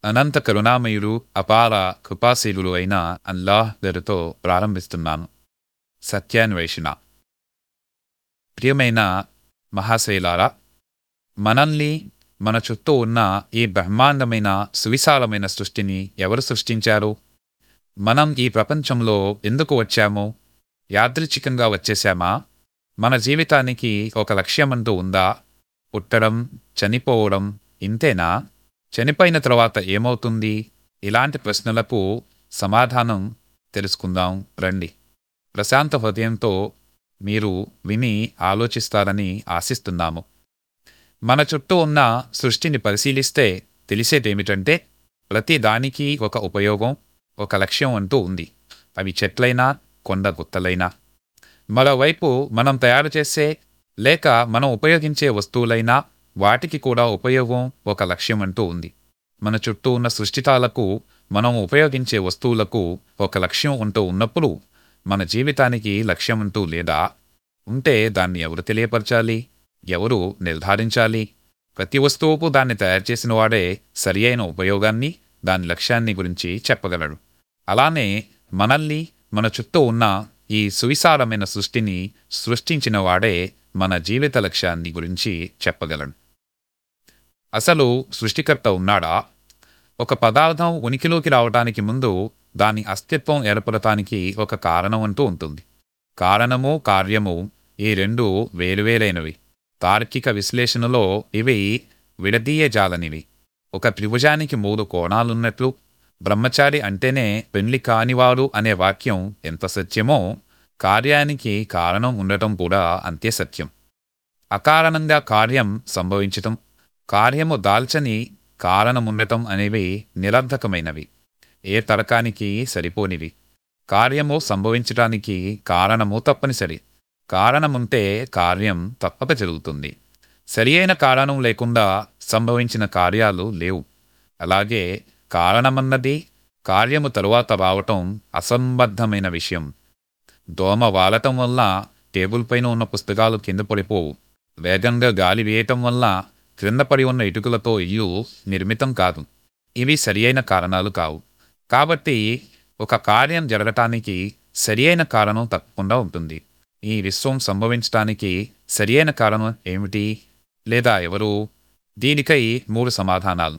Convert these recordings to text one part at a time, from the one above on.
అనంత కరుణామయుడు అపార కృపాశీలుడు అయిన అల్లాహ్ పేరుతో ప్రారంభిస్తున్నాను సత్యాన్వేషణ ప్రియమైన మహాశైలారా మనల్ని మన చుట్టూ ఉన్న ఈ బ్రహ్మాండమైన సువిశాలమైన సృష్టిని ఎవరు సృష్టించారు మనం ఈ ప్రపంచంలో ఎందుకు వచ్చాము యాదృచ్ఛికంగా వచ్చేశామా మన జీవితానికి ఒక లక్ష్యమంటూ ఉందా పుట్టడం చనిపోవడం ఇంతేనా చనిపోయిన తర్వాత ఏమవుతుంది ఇలాంటి ప్రశ్నలకు సమాధానం తెలుసుకుందాం రండి ప్రశాంత హృదయంతో మీరు విని ఆలోచిస్తారని ఆశిస్తున్నాము మన చుట్టూ ఉన్న సృష్టిని పరిశీలిస్తే తెలిసేదేమిటంటే ప్రతి దానికి ఒక ఉపయోగం ఒక లక్ష్యం అంటూ ఉంది అవి చెట్లైనా కొండ గుత్తలైనా మరోవైపు మనం తయారు చేసే లేక మనం ఉపయోగించే వస్తువులైనా వాటికి కూడా ఉపయోగం ఒక లక్ష్యం అంటూ ఉంది మన చుట్టూ ఉన్న సృష్టితాలకు మనం ఉపయోగించే వస్తువులకు ఒక లక్ష్యం ఉంటూ ఉన్నప్పుడు మన జీవితానికి లక్ష్యం అంటూ లేదా ఉంటే దాన్ని ఎవరు తెలియపరచాలి ఎవరు నిర్ధారించాలి ప్రతి వస్తువుకు దాన్ని తయారు చేసిన వాడే సరి అయిన ఉపయోగాన్ని దాని లక్ష్యాన్ని గురించి చెప్పగలడు అలానే మనల్ని మన చుట్టూ ఉన్న ఈ సువిశాలమైన సృష్టిని సృష్టించిన వాడే మన జీవిత లక్ష్యాన్ని గురించి చెప్పగలడు అసలు సృష్టికర్త ఉన్నాడా ఒక పదార్థం ఉనికిలోకి రావడానికి ముందు దాని అస్తిత్వం ఏర్పడటానికి ఒక కారణం అంటూ ఉంటుంది కారణము కార్యము ఈ రెండు వేరువేరైనవి తార్కిక విశ్లేషణలో ఇవి విడదీయజాలనివి ఒక త్రిభుజానికి మూడు కోణాలున్నట్లు బ్రహ్మచారి అంటేనే పెళ్లి కానివారు అనే వాక్యం ఎంత సత్యమో కార్యానికి కారణం ఉండటం కూడా అంతే సత్యం అకారణంగా కార్యం సంభవించటం కార్యము దాల్చని కారణముండటం అనేవి నిరర్ధకమైనవి ఏ తరకానికి సరిపోనివి కార్యము సంభవించటానికి కారణము తప్పనిసరి కారణముంటే కార్యం తప్పక జరుగుతుంది సరి అయిన కారణం లేకుండా సంభవించిన కార్యాలు లేవు అలాగే కారణమన్నది కార్యము తరువాత రావటం అసంబద్ధమైన విషయం దోమ వాలటం వల్ల టేబుల్ పైన ఉన్న పుస్తకాలు కింద పడిపోవు వేగంగా గాలి వేయటం వల్ల క్రింద పడి ఉన్న ఇటుకలతో ఇల్లు నిర్మితం కాదు ఇవి సరియైన కారణాలు కావు కాబట్టి ఒక కార్యం జరగటానికి సరియైన కారణం తప్పకుండా ఉంటుంది ఈ విశ్వం సంభవించటానికి సరియైన కారణం ఏమిటి లేదా ఎవరు దీనికై మూడు సమాధానాలు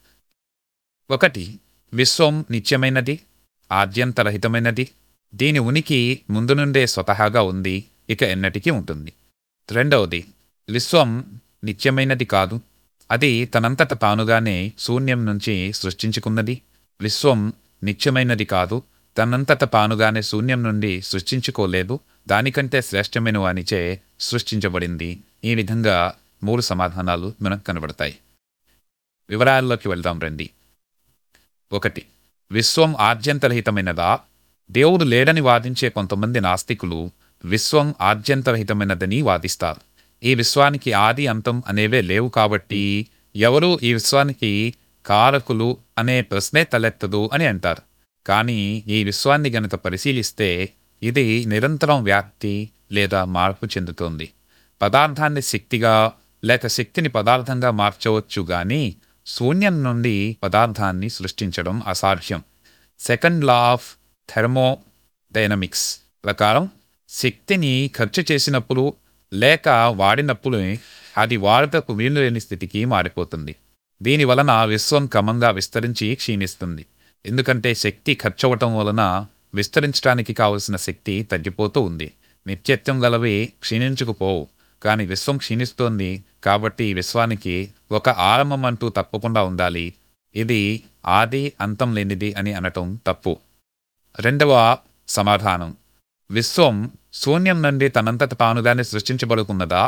ఒకటి విశ్వం నిత్యమైనది ఆద్యంతరహితమైనది దీని ఉనికి ముందు నుండే స్వతహాగా ఉంది ఇక ఎన్నటికీ ఉంటుంది రెండవది విశ్వం నిత్యమైనది కాదు అది తనంతట తానుగానే శూన్యం నుంచి సృష్టించుకున్నది విశ్వం నిత్యమైనది కాదు తనంతట తానుగానే శూన్యం నుండి సృష్టించుకోలేదు దానికంటే శ్రేష్టమైన వానిచే సృష్టించబడింది ఈ విధంగా మూడు సమాధానాలు మనకు కనబడతాయి వివరాల్లోకి వెళ్దాం రండి ఒకటి విశ్వం ఆద్యంతరహితమైనదా దేవుడు లేడని వాదించే కొంతమంది నాస్తికులు విశ్వం ఆద్యంతరహితమైనదని వాదిస్తారు ఈ విశ్వానికి ఆది అంతం అనేవే లేవు కాబట్టి ఎవరు ఈ విశ్వానికి కారకులు అనే ప్రశ్నే తలెత్తదు అని అంటారు కానీ ఈ విశ్వాన్ని గనక పరిశీలిస్తే ఇది నిరంతరం వ్యాప్తి లేదా మార్పు చెందుతోంది పదార్థాన్ని శక్తిగా లేక శక్తిని పదార్థంగా మార్చవచ్చు గాని శూన్యం నుండి పదార్థాన్ని సృష్టించడం అసాధ్యం సెకండ్ లా ఆఫ్ థెర్మోడైనమిక్స్ ప్రకారం శక్తిని ఖర్చు చేసినప్పుడు లేక వాడినప్పుడు అది వాడటకు వీలు లేని స్థితికి మారిపోతుంది దీని వలన విశ్వం క్రమంగా విస్తరించి క్షీణిస్తుంది ఎందుకంటే శక్తి ఖర్చవటం వలన విస్తరించడానికి కావలసిన శక్తి తగ్గిపోతూ ఉంది నిత్యత్వం గలవి క్షీణించుకుపోవు కానీ విశ్వం క్షీణిస్తోంది కాబట్టి ఈ విశ్వానికి ఒక ఆరంభం అంటూ తప్పకుండా ఉండాలి ఇది ఆది అంతం లేనిది అని అనటం తప్పు రెండవ సమాధానం విశ్వం శూన్యం నుండి తనంతట తానుగానే సృష్టించబడుకున్నదా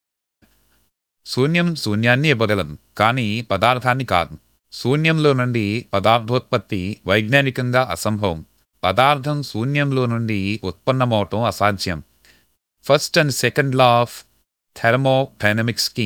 శూన్యం శూన్యాన్ని ఇవ్వగలదు కానీ పదార్థాన్ని కాదు శూన్యంలో నుండి పదార్థోత్పత్తి వైజ్ఞానికంగా అసంభవం పదార్థం శూన్యంలో నుండి ఉత్పన్నమవటం అసాధ్యం first and second law of థెర్మోడైనమిక్స్కి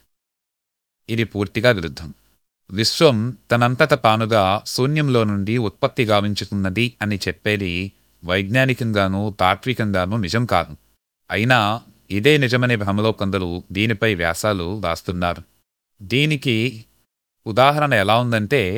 ఇది పూర్తిగా విరుద్ధం విశ్వం తనంతట తానుగా శూన్యంలో నుండి ఉత్పత్తి గావించుతున్నది అని చెప్పేది వైజ్ఞానికంగానూ తాత్వికంగానూ నిజం కాదు అయినా ఇదే నిజమనే భ్రమలో కొందరు దీనిపై వ్యాసాలు రాస్తున్నారు దీనికి ఉదాహరణ ఎలా ఉందంటే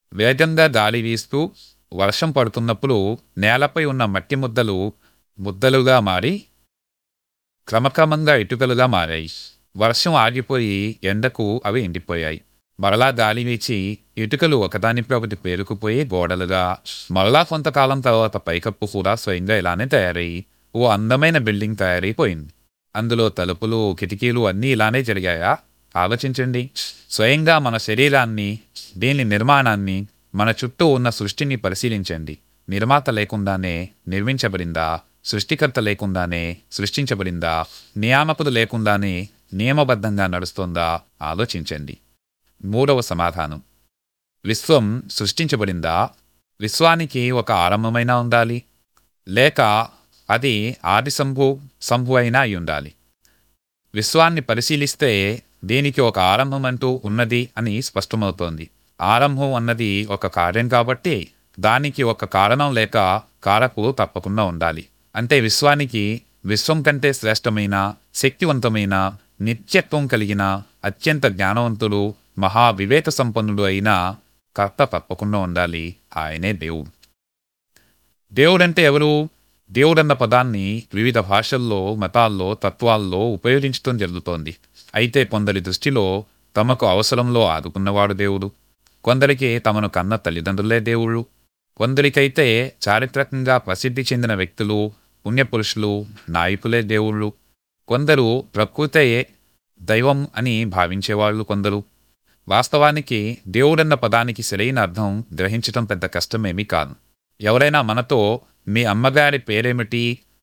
వేగంగా గాలి వీస్తూ వర్షం పడుతున్నప్పుడు నేలపై ఉన్న మట్టి ముద్దలు ముద్దలుగా మారి క్రమక్రమంగా ఇటుకలుగా మారాయి వర్షం ఆగిపోయి ఎండకు అవి ఎండిపోయాయి మరలా గాలి వీచి ఇటుకలు ఒకదానిపై ఒకటి పేరుకుపోయి గోడలుగా మరలా కొంతకాలం తర్వాత పైకప్పు కూడా స్వయంగా ఇలానే తయారయ్యి ఓ అందమైన బిల్డింగ్ తయారైపోయింది అందులో తలుపులు కిటికీలు అన్నీ ఇలానే జరిగాయా ఆలోచించండి స్వయంగా మన శరీరాన్ని దీని నిర్మాణాన్ని మన చుట్టూ ఉన్న సృష్టిని పరిశీలించండి నిర్మాత లేకుండానే నిర్మించబడిందా సృష్టికర్త లేకుండానే సృష్టించబడిందా నియామకులు లేకుండానే నియమబద్ధంగా నడుస్తోందా ఆలోచించండి మూడవ సమాధానం విశ్వం సృష్టించబడిందా విశ్వానికి ఒక ఆరంభమైనా ఉండాలి లేక అది ఆది సంభు సంభు అయినా అయి ఉండాలి విశ్వాన్ని పరిశీలిస్తే దీనికి ఒక ఆరంభం అంటూ ఉన్నది అని స్పష్టమవుతోంది ఆరంభం అన్నది ఒక కార్యం కాబట్టి దానికి ఒక కారణం లేక కారకు తప్పకుండా ఉండాలి అంటే విశ్వానికి విశ్వం కంటే శ్రేష్టమైన శక్తివంతమైన నిత్యత్వం కలిగిన అత్యంత జ్ఞానవంతుడు మహా వివేక సంపన్నుడు అయిన కర్త తప్పకుండా ఉండాలి ఆయనే దేవుడు దేవుడంటే ఎవరు దేవుడన్న పదాన్ని వివిధ భాషల్లో మతాల్లో తత్వాల్లో ఉపయోగించడం జరుగుతోంది అయితే కొందరి దృష్టిలో తమకు అవసరంలో ఆదుకున్నవాడు దేవుడు కొందరికి తమను కన్న తల్లిదండ్రులే దేవుళ్ళు కొందరికైతే చారిత్రకంగా ప్రసిద్ధి చెందిన వ్యక్తులు పుణ్యపురుషులు నాయకులే దేవుళ్ళు కొందరు ప్రకృతే దైవం అని భావించేవాళ్ళు కొందరు వాస్తవానికి దేవుడన్న పదానికి సరైన అర్థం గ్రహించటం పెద్ద కష్టమేమీ కాదు ఎవరైనా మనతో మీ అమ్మగారి పేరేమిటి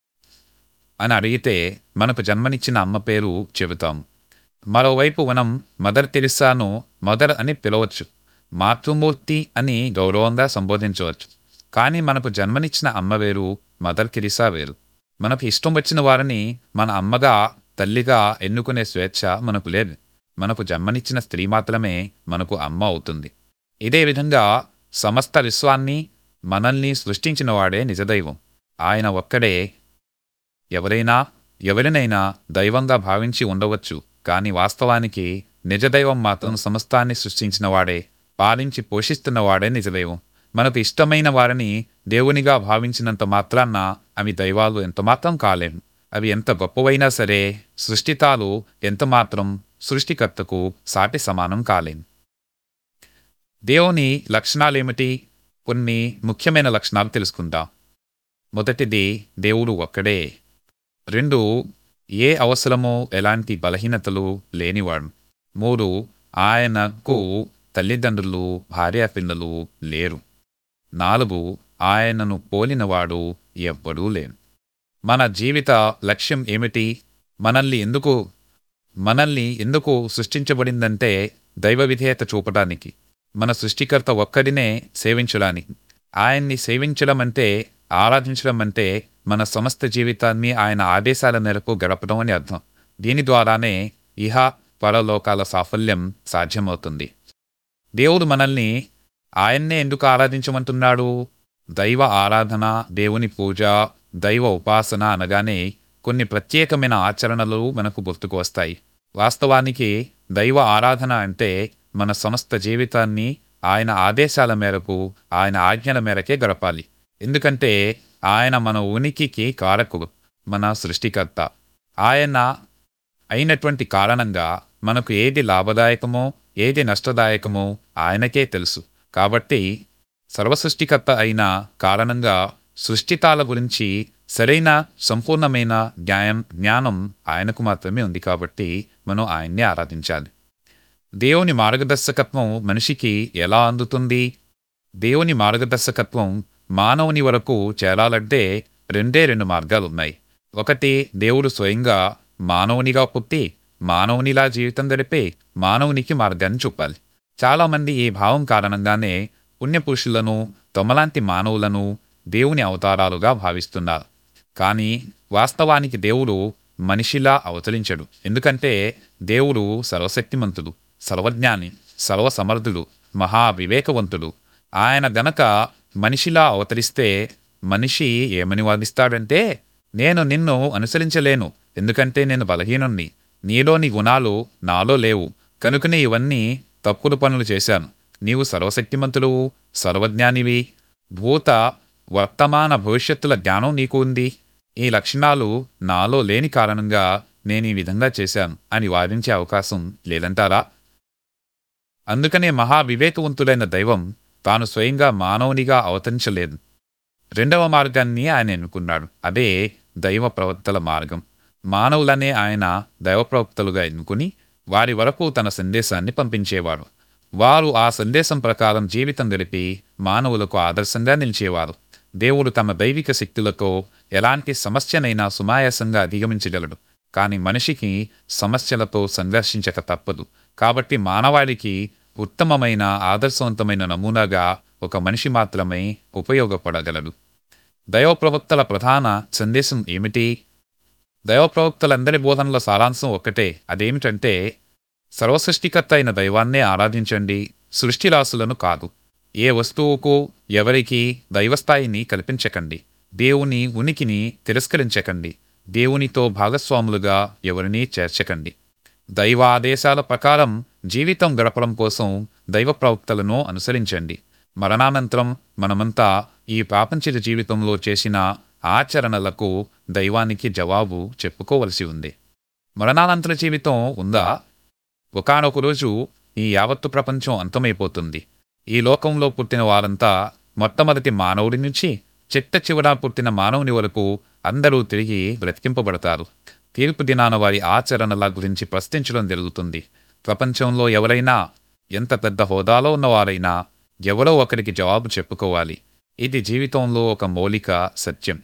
అని అడిగితే మనకు జన్మనిచ్చిన అమ్మ పేరు చెబుతాం మరోవైపు మనం మదర్ తెరిసాను మదర్ అని పిలవచ్చు మాతృమూర్తి అని గౌరవంగా సంబోధించవచ్చు కానీ మనకు జన్మనిచ్చిన అమ్మ వేరు మదర్ కిరిసా వేరు మనకు ఇష్టం వచ్చిన వారిని మన అమ్మగా తల్లిగా ఎన్నుకునే స్వేచ్ఛ మనకు లేదు మనకు జన్మనిచ్చిన స్త్రీ మాత్రమే మనకు అమ్మ అవుతుంది ఇదే విధంగా సమస్త విశ్వాన్ని మనల్ని సృష్టించిన వాడే నిజదైవం ఆయన ఒక్కడే ఎవరైనా ఎవరినైనా దైవంగా భావించి ఉండవచ్చు కానీ వాస్తవానికి నిజదైవం మాత్రం సమస్తాన్ని సృష్టించిన వాడే పాలించి పోషిస్తున్న వాడే నిజదైవం మనకు ఇష్టమైన వారిని దేవునిగా భావించినంత మాత్రాన్న అవి దైవాలు ఎంతమాత్రం కాలేం అవి ఎంత గొప్పవైనా సరే సృష్టితాలు ఎంతమాత్రం సృష్టికర్తకు సాటి సమానం కాలేం దేవుని లక్షణాలేమిటి కొన్ని ముఖ్యమైన లక్షణాలు తెలుసుకుందాం మొదటిది దేవుడు ఒక్కడే రెండు ఏ అవసరమో ఎలాంటి బలహీనతలు లేనివాడు మూడు ఆయనకు తల్లిదండ్రులు భార్యాపిల్లలు లేరు నాలుగు ఆయనను పోలినవాడు ఎవ్వడూ లేరు మన జీవిత లక్ష్యం ఏమిటి మనల్ని ఎందుకు మనల్ని ఎందుకు సృష్టించబడిందంటే దైవ విధేయత చూపడానికి మన సృష్టికర్త ఒక్కడినే సేవించడానికి ఆయన్ని సేవించడం అంటే ఆరాధించడం అంటే మన సమస్త జీవితాన్ని ఆయన ఆదేశాల మేరకు గడపడం అని అర్థం దీని ద్వారానే ఇహ పరలోకాల సాఫల్యం సాధ్యమవుతుంది దేవుడు మనల్ని ఆయన్నే ఎందుకు ఆరాధించమంటున్నాడు దైవ ఆరాధన దేవుని పూజ దైవ ఉపాసన అనగానే కొన్ని ప్రత్యేకమైన ఆచరణలు మనకు గుర్తుకు వస్తాయి వాస్తవానికి దైవ ఆరాధన అంటే మన సమస్త జీవితాన్ని ఆయన ఆదేశాల మేరకు ఆయన ఆజ్ఞల మేరకే గడపాలి ఎందుకంటే ఆయన మన ఉనికికి కారకుడు మన సృష్టికర్త ఆయన అయినటువంటి కారణంగా మనకు ఏది లాభదాయకమో ఏది నష్టదాయకమో ఆయనకే తెలుసు కాబట్టి సర్వసృష్టికర్త అయిన కారణంగా సృష్టితాల గురించి సరైన సంపూర్ణమైన న్యాయం జ్ఞానం ఆయనకు మాత్రమే ఉంది కాబట్టి మనం ఆయన్నే ఆరాధించాలి దేవుని మార్గదర్శకత్వం మనిషికి ఎలా అందుతుంది దేవుని మార్గదర్శకత్వం మానవుని వరకు చేరాలంటే రెండే రెండు మార్గాలు ఉన్నాయి ఒకటి దేవుడు స్వయంగా మానవునిగా పుట్టి మానవునిలా జీవితం గడిపే మానవునికి మార్గాన్ని చూపాలి చాలామంది ఈ భావం కారణంగానే పుణ్యపురుషులను తమలాంటి మానవులను దేవుని అవతారాలుగా భావిస్తున్నారు కానీ వాస్తవానికి దేవుడు మనిషిలా అవతరించడు ఎందుకంటే దేవుడు సర్వశక్తిమంతుడు సర్వజ్ఞాని సర్వసమర్థుడు మహా వివేకవంతుడు ఆయన గనక మనిషిలా అవతరిస్తే మనిషి ఏమని వాదిస్తాడంటే నేను నిన్ను అనుసరించలేను ఎందుకంటే నేను బలహీనుణ్ణి నీలోని గుణాలు నాలో లేవు కనుకనే ఇవన్నీ తప్పుడు పనులు చేశాను నీవు సర్వశక్తిమంతుడు సర్వజ్ఞానివి భూత వర్తమాన భవిష్యత్తుల జ్ఞానం నీకు ఉంది ఈ లక్షణాలు నాలో లేని కారణంగా నేను ఈ విధంగా చేశాను అని వాదించే అవకాశం లేదంటారా అందుకనే మహావివేకవంతుడైన దైవం తాను స్వయంగా మానవునిగా అవతరించలేదు రెండవ మార్గాన్ని ఆయన ఎన్నుకున్నాడు అదే దైవ ప్రవక్తల మార్గం మానవులనే ఆయన దైవ ప్రవక్తలుగా ఎన్నుకుని వారి వరకు తన సందేశాన్ని పంపించేవారు వారు ఆ సందేశం ప్రకారం జీవితం గడిపి మానవులకు ఆదర్శంగా నిలిచేవారు దేవుడు తమ దైవిక శక్తులతో ఎలాంటి సమస్యనైనా సునాయాసంగా అధిగమించగలడు కానీ మనిషికి సమస్యలతో సంఘర్షించక తప్పదు కాబట్టి మానవాళికి ఉత్తమమైన ఆదర్శవంతమైన నమూనాగా ఒక మనిషి మాత్రమే ఉపయోగపడగలడు దైవ ప్రవక్తల ప్రధాన సందేశం ఏమిటి దైవ ప్రవక్తలందరి బోధనల సారాంశం ఒక్కటే అదేమిటంటే సర్వసృష్టికర్త అయిన దైవాన్నే ఆరాధించండి సృష్టిరాశులను కాదు ఏ వస్తువుకు ఎవరికి దైవస్థాయిని కల్పించకండి దేవుని ఉనికిని తిరస్కరించకండి దేవునితో భాగస్వాములుగా ఎవరినీ చేర్చకండి దైవ ఆదేశాల ప్రకారం జీవితం గడపడం కోసం దైవ ప్రవక్తలను అనుసరించండి మరణానంతరం మనమంతా ఈ ప్రాపంచిక జీవితంలో చేసిన ఆచరణలకు దైవానికి జవాబు చెప్పుకోవలసి ఉంది మరణానంతర జీవితం ఉందా ఒకనొక రోజు ఈ యావత్తు ప్రపంచం అంతమైపోతుంది ఈ లోకంలో పుట్టిన వారంతా మొట్టమొదటి మానవుడి నుంచి చిట్ట చివర పుట్టిన మానవుని వరకు అందరూ తిరిగి బ్రతికింపబడతారు తీర్పు దినాన వారి ఆచరణల గురించి ప్రశ్నించడం జరుగుతుంది ప్రపంచంలో ఎవరైనా ఎంత పెద్ద హోదాలో ఉన్నవారైనా ఎవరో ఒకరికి జవాబు చెప్పుకోవాలి ఇది జీవితంలో ఒక మౌలిక సత్యం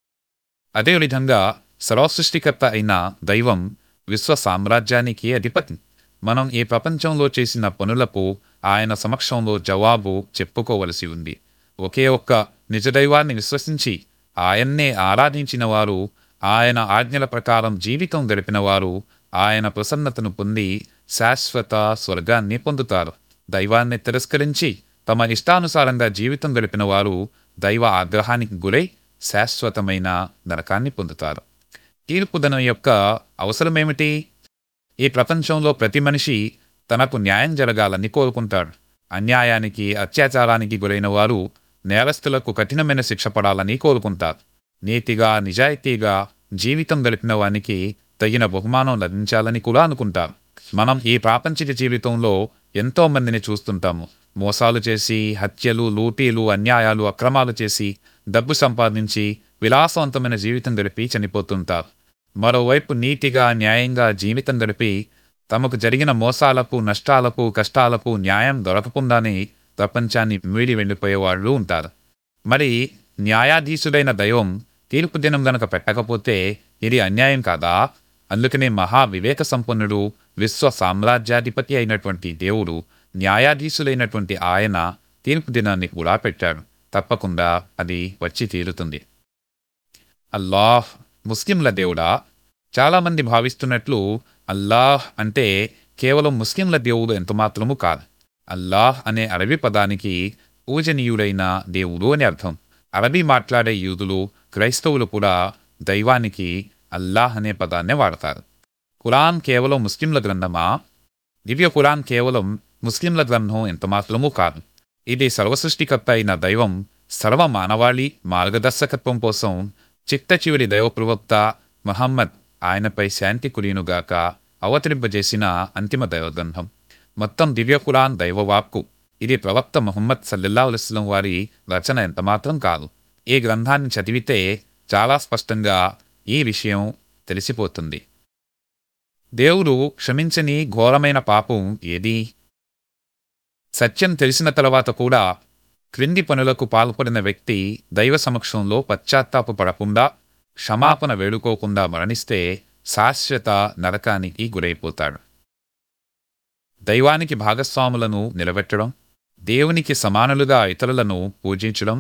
అదేవిధంగా సర్వసృష్టికర్త అయిన దైవం విశ్వ సామ్రాజ్యానికి అధిపతి మనం ఈ ప్రపంచంలో చేసిన పనులకు ఆయన సమక్షంలో జవాబు చెప్పుకోవలసి ఉంది ఒకే ఒక్క నిజదైవాన్ని విశ్వసించి ఆయన్నే ఆరాధించిన వారు ఆయన ఆజ్ఞల ప్రకారం జీవితం గడిపిన వారు ఆయన ప్రసన్నతను పొంది శాశ్వత స్వర్గాన్ని పొందుతారు దైవాన్ని తిరస్కరించి తమ ఇష్టానుసారంగా జీవితం గడిపిన వారు దైవ ఆగ్రహానికి గురై శాశ్వతమైన నరకాన్ని పొందుతారు తీర్పుదనం యొక్క అవసరమేమిటి ఈ ప్రపంచంలో ప్రతి మనిషి తనకు న్యాయం జరగాలని కోరుకుంటాడు అన్యాయానికి అత్యాచారానికి గురైన వారు నేరస్తులకు కఠినమైన శిక్ష పడాలని కోరుకుంటారు నీతిగా నిజాయితీగా జీవితం గడిపిన వానికి తగిన బహుమానం లభించాలని కూడా అనుకుంటారు మనం ఈ ప్రాపంచిక జీవితంలో ఎంతో మందిని చూస్తుంటాము మోసాలు చేసి హత్యలు లూటీలు అన్యాయాలు అక్రమాలు చేసి డబ్బు సంపాదించి విలాసవంతమైన జీవితం గడిపి చనిపోతుంటారు మరోవైపు నీతిగా న్యాయంగా జీవితం గడిపి తమకు జరిగిన మోసాలకు నష్టాలకు కష్టాలకు న్యాయం దొరకకుండానే ప్రపంచాన్ని మీడి వెళ్ళిపోయేవాళ్ళు ఉంటారు మరి న్యాయాధీశుడైన దైవం తీర్పు దినం గనక పెట్టకపోతే ఇది అన్యాయం కాదా అందుకనే మహా వివేక సంపన్నుడు విశ్వ సామ్రాజ్యాధిపతి అయినటువంటి దేవుడు న్యాయాధీశులైనటువంటి ఆయన తీర్పు దినాన్ని కూడా పెట్టాడు తప్పకుండా అది వచ్చి తీరుతుంది అల్లాహ్ ముస్లింల దేవుడా చాలామంది భావిస్తున్నట్లు అల్లాహ్ అంటే కేవలం ముస్లింల దేవుడు ఎంతమాత్రము కాదు అల్లాహ్ అనే అరబీ పదానికి పూజనీయుడైన దేవుడు అని అర్థం అరబీ మాట్లాడే యూదులు క్రైస్తవులు కూడా దైవానికి అల్లాహ్ అనే పదాన్నే వాడతారు ఖురాన్ కేవలం ముస్లింల గ్రంథమా దివ్య ఖురాన్ కేవలం ముస్లింల గ్రంథం ఎంతమాత్రమూ కాదు ఇది సర్వసృష్టికర్త అయిన దైవం సర్వ మానవాళి మార్గదర్శకత్వం కోసం చిట్ట చివరి దైవ ప్రవక్త మహమ్మద్ ఆయనపై శాంతి కులీనుగాక అవతరింపజేసిన అంతిమ దైవగ్రంథం మొత్తం దివ్య ఖురాన్ దైవవాక్కు ఇది ప్రవక్త ముహమ్మద్ సల్లల్లా అలస్లం వారి రచన ఎంతమాత్రం కాదు ఈ గ్రంథాన్ని చదివితే చాలా స్పష్టంగా ఈ విషయం తెలిసిపోతుంది దేవుడు క్షమించని ఘోరమైన పాపం ఏది సత్యం తెలిసిన తర్వాత కూడా క్రింది పనులకు పాల్పడిన వ్యక్తి దైవ సమక్షంలో పశ్చాత్తాప పడకుండా క్షమాపణ వేడుకోకుండా మరణిస్తే శాశ్వత నరకానికి గురైపోతాడు దైవానికి భాగస్వాములను నిలబెట్టడం దేవునికి సమానులుగా ఇతరులను పూజించడం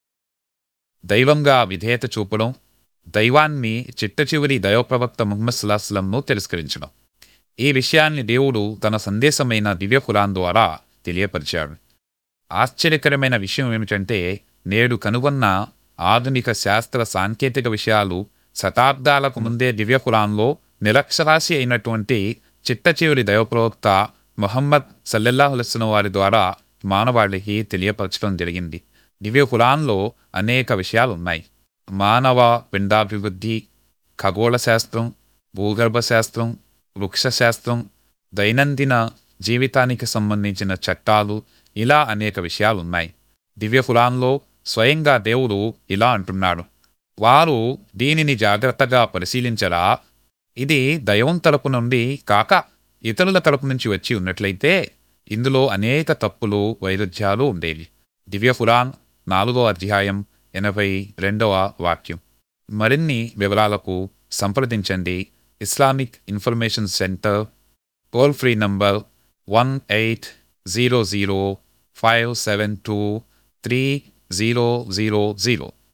దైవంగా విధేయత చూపడం దైవాన్ని చిట్ట చివరి దైవప్రవక్త ముహమ్మద్ సుల్లాస్లంను తిరస్కరించడం ఈ విషయాన్ని దేవుడు తన సందేశమైన దివ్య ఖురాన్ ద్వారా తెలియపరిచాడు ఆశ్చర్యకరమైన విషయం ఏమిటంటే నేడు కనుగొన్న ఆధునిక శాస్త్ర సాంకేతిక విషయాలు శతాబ్దాలకు ముందే దివ్య ఖురాన్లో నిరక్షరాశి అయినటువంటి చిట్ట చివరి దైవప్రవక్త మొహమ్మద్ సల్లెల్లాహులస్లం వారి ద్వారా మానవాళికి తెలియపరచడం జరిగింది దివ్య పురాణంలో అనేక విషయాలు ఉన్నాయి మానవ పిండాభివృద్ధి ఖగోళ శాస్త్రం భూగర్భ శాస్త్రం వృక్ష శాస్త్రం దైనందిన జీవితానికి సంబంధించిన చట్టాలు ఇలా అనేక విషయాలు ఉన్నాయి దివ్య పురాణంలో స్వయంగా దేవుడు ఇలా అంటున్నాడు వారు దీనిని జాగ్రత్తగా పరిశీలించరా ఇది దైవం తరపు నుండి కాక ఇతరుల తరపు నుంచి వచ్చి ఉన్నట్లయితే ఇందులో అనేక తప్పులు వైరుధ్యాలు ఉండేవి దివ్య పురాణ్ నాలుగో అధ్యాయం ఎనభై రెండవ వాక్యం మరిన్ని వివరాలకు సంప్రదించండి Islamic information centre toll free number one eight zero zero five seven two three zero zero zero